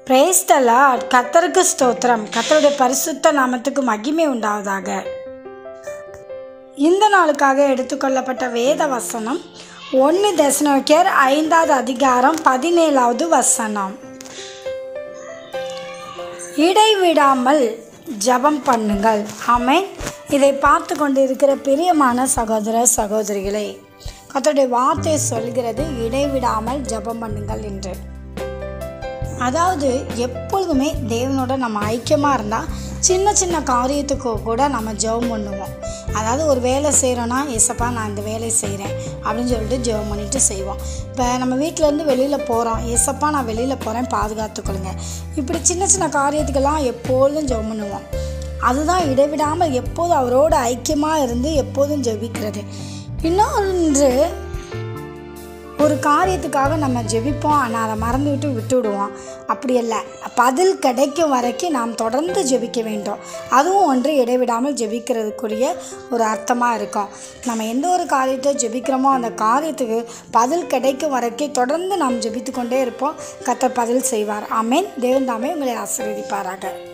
பிரேஸ்தலா கத்தருக்கு ஸ்தோத்திரம் கத்தருடைய பரிசுத்த நாமத்துக்கு மகிமை உண்டாவதாக இந்த நாளுக்காக எடுத்துக்கொள்ளப்பட்ட வேத வசனம் ஒன்று தசனோக்கியர் ஐந்தாவது அதிகாரம் பதினேழாவது வசனம் இடைவிடாமல் ஜெபம் பண்ணுங்கள் ஆமென் இதை பார்த்து கொண்டு இருக்கிற பிரியமான சகோதர சகோதரிகளே கத்தருடைய வார்த்தை சொல்கிறது இடைவிடாமல் ஜெபம் பண்ணுங்கள் என்று அதாவது எப்பொழுதுமே தேவனோட நம்ம ஐக்கியமாக இருந்தால் சின்ன சின்ன காரியத்துக்கு கூட நம்ம ஜெபம் பண்ணுவோம் அதாவது ஒரு வேலை செய்கிறோன்னா ஏசப்பா நான் இந்த வேலையை செய்கிறேன் அப்படின்னு சொல்லிட்டு ஜெபம் பண்ணிட்டு செய்வோம் இப்போ நம்ம வீட்டிலேருந்து வெளியில் போகிறோம் ஏசப்பா நான் வெளியில் போகிறேன் பாதுகாத்துக்கொள்ளுங்க இப்படி சின்ன சின்ன காரியத்துக்கெல்லாம் எப்பொழுதும் ஜெபம் பண்ணுவோம் அதுதான் இடைவிடாமல் எப்போதும் அவரோட ஐக்கியமாக இருந்து எப்போதும் ஜெபிக்கிறது இன்னொன்று ஒரு காரியத்துக்காக நம்ம ஜெபிப்போம் ஆனால் அதை மறந்து விட்டு விட்டுவிடுவோம் அப்படி இல்லை பதில் கிடைக்கும் வரைக்கும் நாம் தொடர்ந்து ஜெபிக்க வேண்டும் அதுவும் ஒன்று இடைவிடாமல் ஜெபிக்கிறதுக்குரிய ஒரு அர்த்தமாக இருக்கும் நம்ம எந்த ஒரு காரியத்தை ஜெபிக்கிறோமோ அந்த காரியத்துக்கு பதில் கிடைக்கும் வரைக்கும் தொடர்ந்து நாம் ஜெபித்து கொண்டே இருப்போம் கத்தர் பதில் செய்வார் ஆமேன் தேவன் தாமே உங்களை ஆசீர்வதிப்பாராக